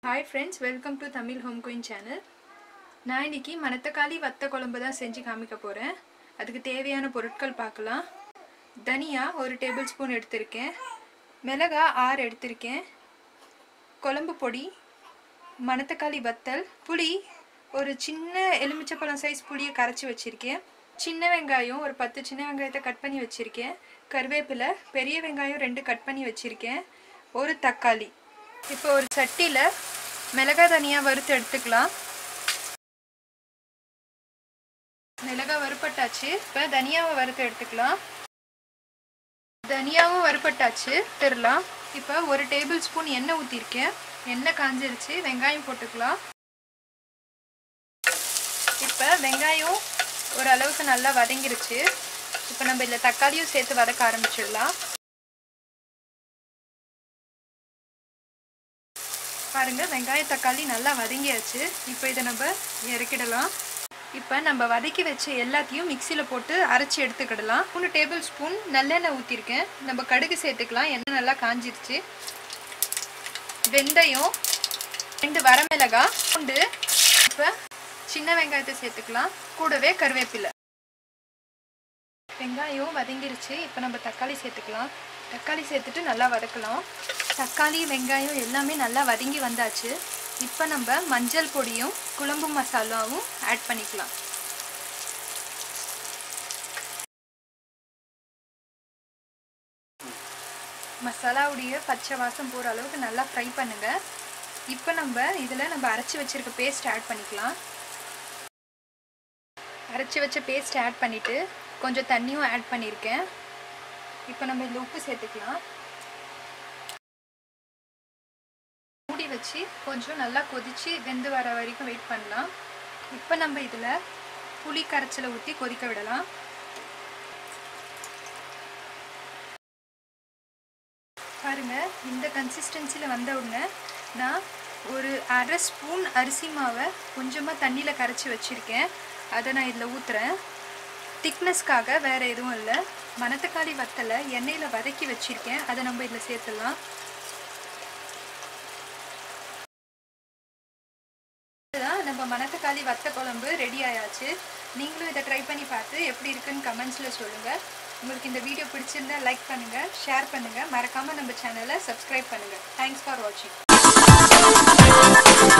hi friends welcome to Tamil home queen channel நான் இன்னைக்கு மணத்தக்காளி வத்த குழம்பு தான் செஞ்சு காமிக்க போகிறேன் அதுக்கு தேவையான பொருட்கள் பார்க்கலாம் தனியா ஒரு டேபிள் ஸ்பூன் எடுத்திருக்கேன் மிளகா ஆறு எடுத்திருக்கேன் குழம்பு பொடி மணத்தக்காளி வத்தல் புளி ஒரு சின்ன எலுமிச்சப்பழம் சைஸ் புளியை கரைச்சி வச்சுருக்கேன் சின்ன வெங்காயம் ஒரு பத்து சின்ன வெங்காயத்தை கட் பண்ணி வச்சுருக்கேன் கருவேப்பிலை பெரிய வெங்காயம் ரெண்டு கட் பண்ணி வச்சுருக்கேன் ஒரு தக்காளி இப்போ ஒரு சட்டியில் மிளகா தனியாக வறுத்து எடுத்துக்கலாம் மிளகா வறுப்பட்டாச்சு இப்போ தனியாவை வறுத்து எடுத்துக்கலாம் தனியாவும் வறுப்பட்டாச்சு தெரிலாம் இப்போ ஒரு டேபிள் ஸ்பூன் எண்ணெய் ஊற்றிருக்கேன் எண்ணெய் காஞ்சிருச்சு வெங்காயம் போட்டுக்கலாம் இப்போ வெங்காயம் ஓரளவுக்கு நல்லா வதங்கிருச்சு இப்போ நம்ம இதில் தக்காளியும் சேர்த்து வதக்க ஆரம்பிச்சிடலாம் பாருங்க வெங்காய தக்காளி நல்லா வதங்கியாச்சு இப்போ இதை நம்ம இறக்கிடலாம் இப்போ நம்ம வதக்கி வச்ச எல்லாத்தையும் மிக்சியில் போட்டு அரைச்சி எடுத்துக்கிடலாம் மூணு டேபிள் ஸ்பூன் நல்லெண்ணெய் ஊற்றிருக்கேன் நம்ம கடுகு சேர்த்துக்கலாம் எண்ணெய் நல்லா காஞ்சிருச்சு வெந்தயம் ரெண்டு வரமிளகா பூண்டு இப்போ சின்ன வெங்காயத்தை சேர்த்துக்கலாம் கூடவே கருவேப்பிலை வெங்காயம் வதங்கிருச்சு இப்போ நம்ம தக்காளி சேர்த்துக்கலாம் தக்காளி சேர்த்துட்டு நல்லா வதக்கலாம் தக்காளி வெங்காயம் எல்லாமே நல்லா வதங்கி வந்தாச்சு இப்போ நம்ம மஞ்சள் பொடியும் குழம்பு மசாலாவும் ஆட் பண்ணிக்கலாம் மசாலாவுடைய பச்சை வாசம் போகிற அளவுக்கு நல்லா ஃப்ரை பண்ணுங்க இப்போ நம்ம இதில் நம்ம அரைச்சி வச்சிருக்க பேஸ்ட் ஆட் பண்ணிக்கலாம் அரைச்சி வச்ச பேஸ்ட் ஆட் பண்ணிவிட்டு கொஞ்சம் தண்ணியும் ஆட் பண்ணியிருக்கேன் இப்போ நம்ம இதில் உப்பு சேர்த்துக்கலாம் மூடி வச்சு கொஞ்சம் நல்லா கொதித்து வெந்து வர வரைக்கும் வெயிட் பண்ணலாம் இப்போ நம்ம இதில் புளி கரைச்சலை ஊற்றி கொதிக்க விடலாம் பாருங்கள் இந்த கன்சிஸ்டன்சியில் வந்த உடனே நான் ஒரு அரை ஸ்பூன் அரிசி மாவை கொஞ்சமாக தண்ணியில் கரைச்சி வச்சுருக்கேன் அதை நான் இதில் ஊற்றுறேன் திக்னஸ்க்காக வேறு எதுவும் இல்லை மணத்தக்காளி வத்தலை எண்ணெயில் வதக்கி வச்சுருக்கேன் அதை நம்ம இதில் சேர்த்துடலாம் இதுதான் நம்ம மணத்தக்காளி வத்த குழம்பு ரெடி ஆயாச்சு நீங்களும் இதை ட்ரை பண்ணி பார்த்து எப்படி இருக்குன்னு கமெண்ட்ஸில் சொல்லுங்கள் உங்களுக்கு இந்த வீடியோ பிடிச்சிருந்தா லைக் பண்ணுங்கள் ஷேர் பண்ணுங்கள் மறக்காமல் நம்ம சேனலை சப்ஸ்கிரைப் பண்ணுங்கள் தேங்க்ஸ் ஃபார் வாட்சிங்